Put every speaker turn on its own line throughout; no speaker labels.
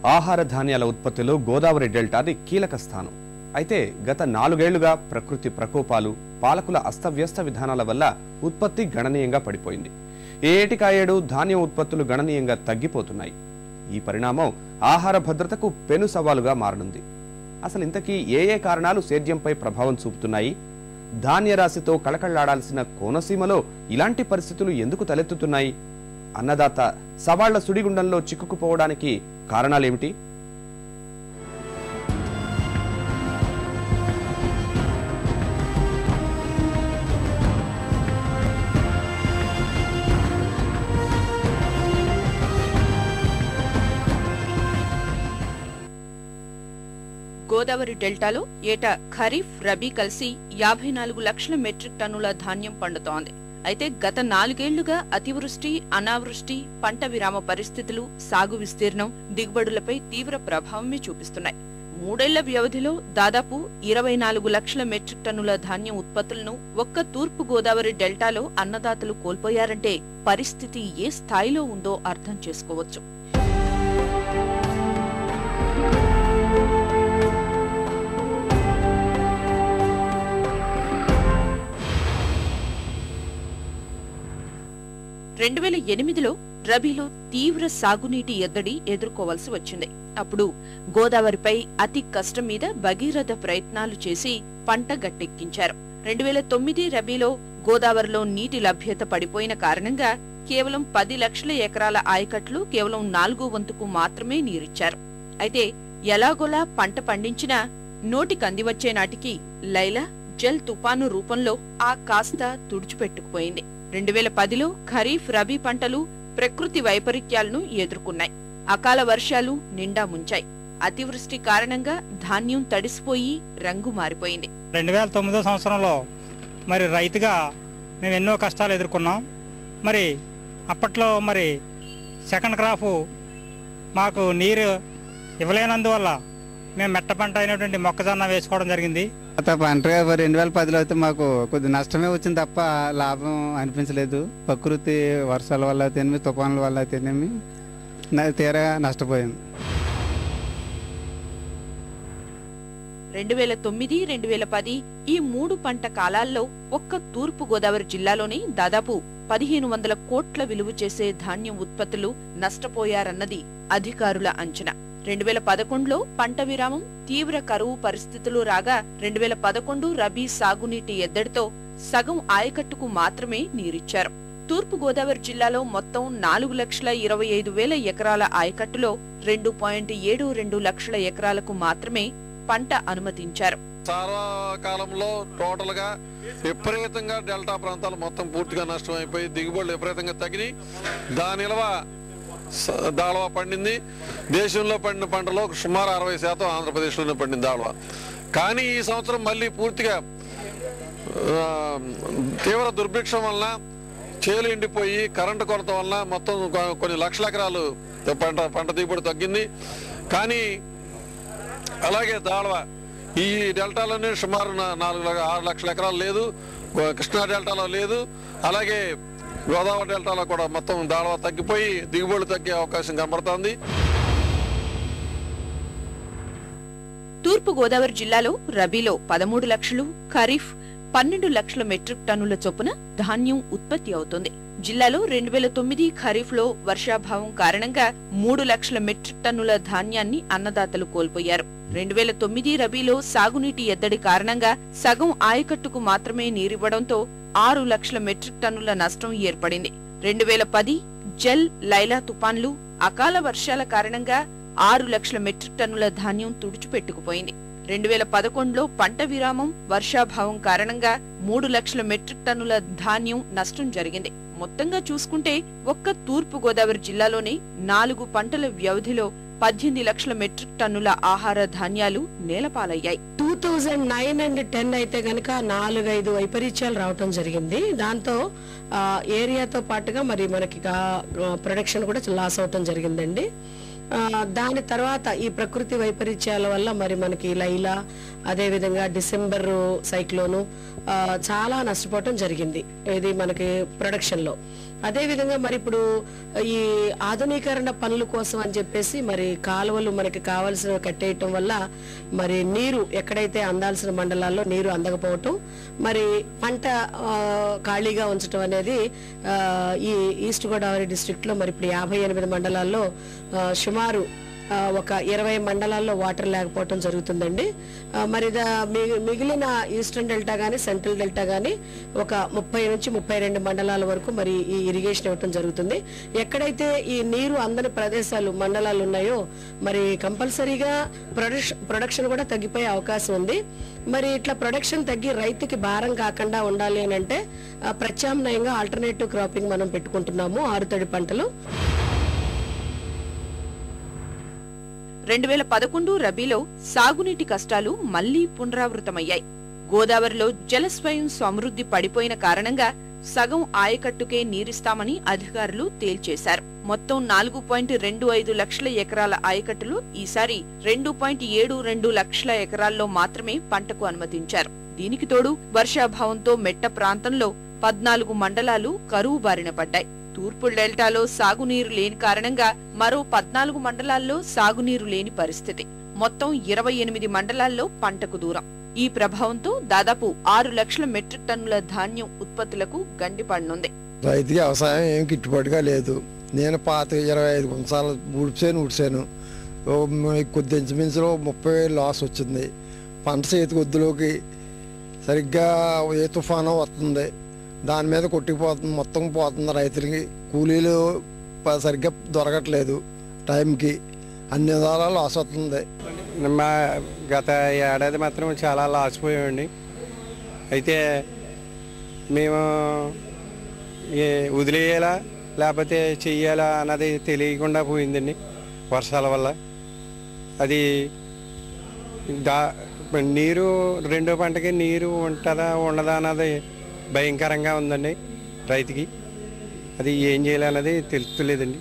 ఆహార ధాన్యాల ఉత్పత్తిలో గోదావరి డెల్టాది కీలక స్థానం అయితే గత నాలుగేళ్లుగా ప్రకృతి ప్రకోపాలు పాలకుల అస్తవ్యస్త విధానాల వల్ల ఉత్పత్తి గణనీయంగా పడిపోయింది ఏ ఏటికాయేడు ధాన్యం ఉత్పత్తులు గణనీయంగా తగ్గిపోతున్నాయి ఈ పరిణామం ఆహార భద్రతకు పెను సవాలుగా మారనుంది అసలు ఇంతకీ ఏ ఏ కారణాలు సేద్యంపై ప్రభావం చూపుతున్నాయి ధాన్యరాశితో కళకళ్లాడాల్సిన కోనసీమలో ఇలాంటి పరిస్థితులు ఎందుకు తలెత్తుతున్నాయి అన్నదాత సవాళ్ల సుడిగుండంలో చిక్కుకుపోవడానికి కారణాలేమిటి
గోదావరి డెల్టాలో ఏటా ఖరీఫ్ రబీ కలిసి యాభై నాలుగు లక్షల మెట్రిక్ టన్నుల ధాన్యం పండుతోంది అయితే గత నాలుగేళ్లుగా అతివృష్టి అనావృష్టి పంట విరామ పరిస్థితులు సాగు విస్తీర్ణం దిగుబడులపై తీవ్ర ప్రభావమే చూపిస్తున్నాయి మూడేళ్ల వ్యవధిలో దాదాపు ఇరవై నాలుగు లక్షల మెట్రిక్ టన్నుల ధాన్యం ఉత్పత్తులను ఒక్క తూర్పు గోదావరి డెల్టాలో అన్నదాతలు కోల్పోయారంటే పరిస్థితి ఏ స్థాయిలో ఉందో అర్థం చేసుకోవచ్చు రెండు వేల ఎనిమిదిలో రబీలో తీవ్ర సాగునీటి ఎద్దడి ఎదుర్కోవాల్సి వచ్చింది అప్పుడు గోదావరిపై అతి కష్టం మీద భగీరథ ప్రయత్నాలు చేసి పంట గట్టెక్కించారు రెండు వేల తొమ్మిది రబీలో గోదావరిలో నీటి లభ్యత పడిపోయిన కారణంగా కేవలం పది లక్షల ఎకరాల ఆయకట్లు కేవలం నాలుగో వంతుకు మాత్రమే నీరిచ్చారు అయితే ఎలాగోలా పంట పండించినా నోటికి అందివచ్చే నాటికి లైలా జల్ తుపాను రూపంలో ఆ కాస్త తుడిచిపెట్టుకుపోయింది రెండు వేల పదిలో ఖరీఫ్ రబీ పంటలు ప్రకృతి వైపరీత్యాలను ఎదుర్కొన్నాయి అకాల వర్షాలు నిండా ముంచాయి అతివృష్టి కారణంగా ధాన్యం తడిసిపోయి రంగు మారిపోయింది
రెండు వేల తొమ్మిదో సంవత్సరంలో మరి రైతుగా మేము ఎన్నో కష్టాలు ఎదుర్కొన్నాం మరి అప్పట్లో మరి సెకండ్ క్రాప్ మాకు నీరు ఇవ్వలేనందువల్ల మేము మెట్ట పంట అయినటువంటి మొక్కజొన్న వేసుకోవడం జరిగింది
గత పంట రెండు వేల పదిలో అయితే మాకు కొద్ది నష్టమే వచ్చింది తప్ప లాభం అనిపించలేదు ప్రకృతి వర్షాల వల్ల అయితేనేమి తుఫాన్ల వల్ల అయితేనేమి నా- తీరా నష్టపోయింది
రెండు వేల తొమ్మిది రెండు వేల పది ఈ మూడు పంట కాలాల్లో ఒక్క తూర్పు గోదావరి జిల్లాలోనే దాదాపు పదిహేను వందల కోట్ల విలువ చేసే ధాన్యం ఉత్పత్తులు నష్టపోయారన్నది అధికారుల అంచనా రెండు వేల పదకొండులో పంట విరామం తీవ్ర కరువు పరిస్థితులు రాగా రెండు వేల పదకొండు రబీ సాగునీటి ఎద్దడితో సగం ఆయకట్టుకు మాత్రమే నీరిచ్చారు తూర్పు గోదావరి జిల్లాలో మొత్తం నాలుగు లక్షల ఇరవై ఐదు వేల ఎకరాల ఆయకట్టులో రెండు పాయింట్ ఏడు రెండు లక్షల ఎకరాలకు మాత్రమే పంట అనుమతించారు
చాలా కాలంలో టోటల్ గా విపరీతంగా డెల్టా ప్రాంతాలు మొత్తం పూర్తిగా నష్టం అయిపోయి దిగుబడులు విపరీతంగా తగినాయి దాని నిల్వ స- దాళవా పండింది దేశంలో పండిన పంటలో సుమారు అరవై శాతం ఆంధ్రప్రదేశ్లోనే పండింది దాళవా కానీ ఈ సంవత్సరం మళ్ళీ పూర్తిగా ఆ, తీవ్ర దుర్భిక్షం వలన చేలు ఎండిపోయి కరెంటు కొరత వలన మొత్తం కొ- కొన్ని లక్షల ఎకరాలు పంట పంట దిగుబడి తగ్గింది కానీ అలాగే దాళవ ఈ డెల్టాలోనే సుమారు నా- నాలుగు ల- ఆరు లక్షల ఎకరాలు లేదు గో- కృష్ణా డెల్టాలో లేదు అలాగే గోదావరి డెల్టాలో కూడా మొత్తం దాళవ తగ్గిపోయి దిగుబడి తగ్గే అవకాశం కనబడుతోంది
తూర్పు గోదావరి జిల్లాలో రబీలో పదమూడు లక్షలు ఖరీఫ్ పన్నెండు లక్షల మెట్రిక్ టన్నుల చొప్పున ధాన్యం ఉత్పత్తి అవుతుంది జిల్లాలో రెండు వేల తొమ్మిది ఖరీఫ్ లో వర్షాభావం కారణంగా మూడు లక్షల మెట్రిక్ టన్నుల ధాన్యాన్ని అన్నదాతలు కోల్పోయారు రెండు వేల తొమ్మిది రబీలో సాగునీటి ఎద్దడి కారణంగా సగం ఆయకట్టుకు మాత్రమే నీరివ్వడంతో ఆరు లక్షల మెట్రిక్ టన్నుల నష్టం ఏర్పడింది రెండు వేల పది జల్ లైలా తుపాన్లు అకాల వర్షాల కారణంగా ఆరు లక్షల మెట్రిక్ టన్నుల ధాన్యం తుడిచిపెట్టుకుపోయింది రెండు వేల పదకొండులో పంట విరామం వర్షాభావం కారణంగా మూడు లక్షల మెట్రిక్ టన్నుల ధాన్యం నష్టం జరిగింది మొత్తంగా చూసుకుంటే ఒక్క తూర్పు గోదావరి జిల్లాలోనే నాలుగు పంటల వ్యవధిలో పద్దెనిమిది లక్షల మెట్రిక్ టన్నుల ఆహార ధాన్యాలు నేలపాలయ్యాయి
two thousand nine and ten అయితే గనక నాలుగైదు వైపరీత్యాలు రావటం జరిగింది దాంతో ఆ, ఏరియాతో పాటుగా మరి మనకి ప్రొడక్షన్ కూడా లాస్ అవటం జరిగిందండి ఆ, దాని తర్వాత ఈ ప్రకృతి వైపరీత్యాల వల్ల మరి మనకి లైలా అదేవిధంగా డిసెంబర్ సైక్లోను ఆ, చాలా నష్టపోవటం జరిగింది ఇది మనకి ప్రొడక్షన్లో అదే విధంగా మరి ఇప్పుడు ఈ ఆధునీకరణ పనుల కోసం అని చెప్పేసి మరి కాలువలు మనకి కావాల్సినవి కట్టేయటం వల్ల మరి నీరు ఎక్కడైతే అందాల్సిన మండలాల్లో నీరు అందకపోవటం మరి పంట ఆ, ఖాళీగా ఉంచడం అనేది ఆ, ఈ ఈస్ట్ గోదావరి డిస్ట్రిక్ట్ లో మరి ఇప్పుడు యాభై ఎనిమిది మండలాల్లో ఆ, సుమారు ఆ, ఒక ఇరవై మండలాల్లో వాటర్ లేకపోవటం జరుగుతుందండి ఆ, మరి దా- మి- మిగిలిన ఈస్టర్న్ డెల్టా కానీ సెంట్రల్ డెల్టా కానీ ఒక ముప్పై నుంచి ముప్పై రెండు మండలాల వరకు మరి ఈ ఇరిగేషన్ ఇవ్వటం జరుగుతుంది ఎక్కడైతే ఈ నీరు అందని ప్రదేశాలు మండలాలు ఉన్నాయో మరి కంపల్సరీగా ప్రొడక్షన్ ప్రొడక్షన్ కూడా తగ్గిపోయే అవకాశం ఉంది మరి ఇట్లా ప్రొడక్షన్ తగ్గి రైతుకి భారం కాకుండా ఉండాలి అని అంటే ఆ, ప్రత్యామ్నాయంగా ఆల్టర్నేటివ్ క్రాపింగ్ మనం పెట్టుకుంటున్నాము ఆరుతడి పంటలు
రెండు వేల పదకొండు రబీలో సాగునీటి కష్టాలు మళ్లీ పునరావృతమయ్యాయి గోదావరిలో జల స్వయం సమృద్ధి పడిపోయిన కారణంగా సగం ఆయకట్టుకే నీరిస్తామని అధికారులు తేల్చేశారు మొత్తం నాలుగు పాయింట్ రెండు ఐదు లక్షల ఎకరాల ఆయకట్టులో ఈసారి రెండు పాయింట్ ఏడు రెండు లక్షల ఎకరాల్లో మాత్రమే పంటకు అనుమతించారు దీనికి తోడు వర్షాభావంతో మెట్ట ప్రాంతంలో పద్నాలుగు మండలాలు కరువు బారిన పడ్డాయి తూర్పు డెల్టాలో సాగునీరు లేని కారణంగా మరో పద్నాలుగు మండలాల్లో సాగునీరు లేని పరిస్థితి మొత్తం ఇరవై ఎనిమిది మండలాల్లో పంటకు దూరం ఈ ప్రభావంతో దాదాపు ఆరు లక్షల మెట్రిక్ టన్నుల ధాన్యం ఉత్పత్తులకు గండిపడనుంది
రైతుకి వ్యవసాయం ఏం గిట్టుబాటుగా లేదు నేను పాత ఇరవై ఐదు గుంసాలు ఊడ్చాను ఊడ్చాను ఓ మ- కొద్ది ఇంచుమించులో ముప్పై వేలు లాస్ వచ్చింది పంట చేతి కొద్దులోకి సరిగ్గా ఏ తుఫాను వస్తుంది దాని మీద కొట్టిపోతుంది మొత్తం పోతుంది రైతులకి కూలీలు ప- సరిగ్గా దొరకట్లేదు టైంకి అన్ని విధాలా లాస్ వస్తుంది
మా గత ఏడాది మాత్రం చాలా లాసిపోయామండి అయితే మేము ఏ వదిలేయాలా లేకపోతే చెయ్యాలా అన్నది తెలియకుండా పోయిందండి వర్షాల వల్ల అది దా నీరు రెండో పంటకి నీరు ఉంటుందా ఉండదా అన్నది భయంకరంగా ఉందండి రైతుకి అది ఏం చేయాలన్నది తెలుస్తలేదండి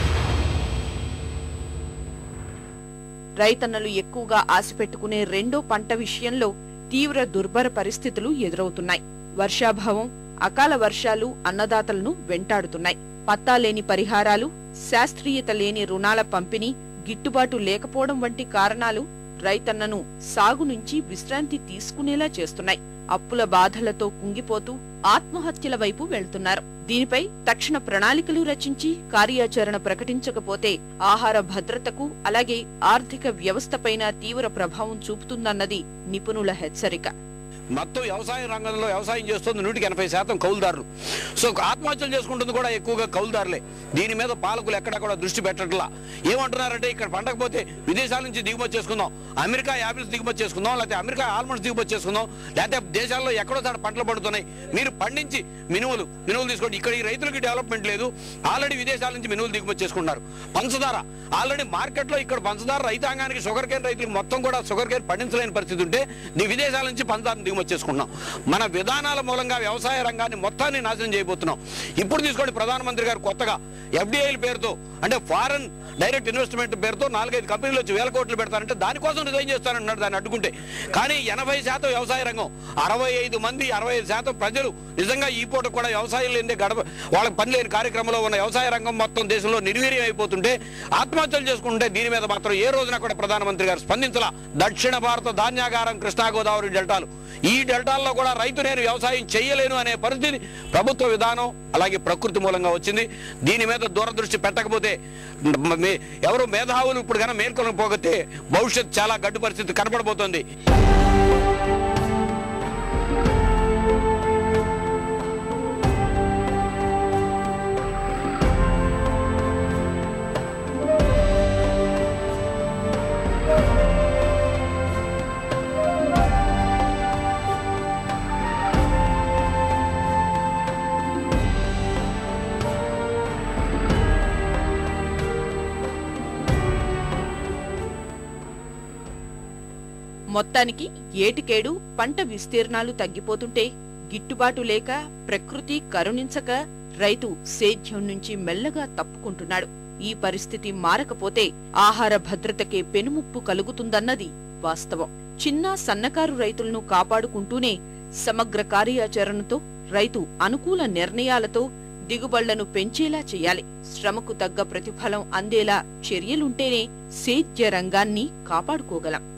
రైతన్నలు ఎక్కువగా ఆశ పెట్టుకునే రెండో పంట విషయంలో తీవ్ర దుర్భర పరిస్థితులు ఎదురవుతున్నాయి వర్షాభావం అకాల వర్షాలు అన్నదాతలను వెంటాడుతున్నాయి పత్తా లేని పరిహారాలు శాస్త్రీయత లేని రుణాల పంపిణీ గిట్టుబాటు లేకపోవడం వంటి కారణాలు రైతన్నను సాగు నుంచి విశ్రాంతి తీసుకునేలా చేస్తున్నాయి అప్పుల బాధలతో కుంగిపోతూ ఆత్మహత్యల వైపు వెళ్తున్నారు దీనిపై తక్షణ ప్రణాళికలు రచించి కార్యాచరణ ప్రకటించకపోతే ఆహార భద్రతకు అలాగే ఆర్థిక వ్యవస్థపైన తీవ్ర ప్రభావం చూపుతుందన్నది నిపుణుల హెచ్చరిక
మొత్తం వ్యవసాయ రంగంలో వ్యవసాయం చేస్తుంది నూటికి ఎనభై శాతం కౌలుదారులు సో ఆత్మహత్యలు చేసుకుంటుంది కూడా ఎక్కువగా కౌలుదారులే దీని మీద పాలకులు ఎక్కడా కూడా దృష్టి పెట్టట్లా ఏమంటున్నారంటే ఇక్కడ పండకపోతే విదేశాల నుంచి దిగుమతి చేసుకుందాం అమెరికా యాపిల్స్ దిగుమతి చేసుకుందాం లేకపోతే అమెరికా ఆల్మండ్స్ దిగుమతి చేసుకుందాం లేకపోతే దేశాల్లో ఎక్కడో చోట పంటలు పండుతున్నాయి మీరు పండించి మినుములు మినుములు తీసుకోండి ఇక్కడ ఈ రైతులకి డెవలప్మెంట్ లేదు ఆల్రెడీ విదేశాల నుంచి మినుములు దిగుమతి చేసుకుంటున్నారు పంచదార ఆల్రెడీ మార్కెట్లో ఇక్కడ పంచదార రైతాంగానికి షుగర్ కేన్ రైతులకు మొత్తం కూడా షుగర్ కేన్ పండించలేని పరిస్థితి ఉంటే నీ విదేశాల నుంచి పంచదార దిగుమతి చేసుకుంటున్నాం మన విధానాల మూలంగా వ్యవసాయ రంగాన్ని మొత్తాన్ని నాశనం చేయబోతున్నాం ఇప్పుడు తీసుకోండి ప్రధానమంత్రి గారు కొత్తగా ఎఫ్డిఐల పేరుతో అంటే ఫారెన్ డైరెక్ట్ ఇన్వెస్ట్మెంట్ పేరుతో నాలుగైదు కంపెనీలు వచ్చి వేల కోట్లు పెడతారంటే దానికోసం రిజైన్ చేస్తానంటున్నాడు దాన్ని అడ్డుకుంటే కానీ ఎనభై శాతం వ్యవసాయ రంగం అరవై ఐదు మంది అరవై ఐదు శాతం ప్రజలు నిజంగా ఈ పూట కూడా వ్యవసాయం లేని గడప వాళ్ళకి పని లేని కార్యక్రమంలో ఉన్న వ్యవసాయ రంగం మొత్తం దేశంలో నిర్వీర్యం అయిపోతుంటే ఆత్మహత్యలు చేసుకుంటే దీని మీద మాత్రం ఏ రోజున కూడా ప్రధానమంత్రి గారు స్పందించలా దక్షిణ భారత ధాన్యాగారం కృష్ణా గోదావరి డెల్టాలు ఈ డెల్టాల్లో కూడా రైతు నేను వ్యవసాయం చేయలేను అనే పరిస్థితి ప్రభుత్వ విధానం అలాగే ప్రకృతి మూలంగా వచ్చింది దీని మీద దూరదృష్టి పెట్టకపోతే మ- మే- ఎవరు మేధావులు ఇప్పుడు కన్నా మేల్కొని పోగొతే భవిష్యత్ చాలా గడ్డు పరిస్థితి కనపడబోతోంది
మొత్తానికి ఏటికేడు పంట విస్తీర్ణాలు తగ్గిపోతుంటే గిట్టుబాటు లేక ప్రకృతి కరుణించక రైతు సేద్యం నుంచి మెల్లగా తప్పుకుంటున్నాడు ఈ పరిస్థితి మారకపోతే ఆహార భద్రతకే పెనుముప్పు కలుగుతుందన్నది వాస్తవం చిన్న సన్నకారు రైతులను కాపాడుకుంటూనే సమగ్ర కార్యాచరణతో రైతు అనుకూల నిర్ణయాలతో దిగుబళ్లను పెంచేలా చేయాలి శ్రమకు తగ్గ ప్రతిఫలం అందేలా చర్యలుంటేనే సేద్య రంగాన్ని కాపాడుకోగలం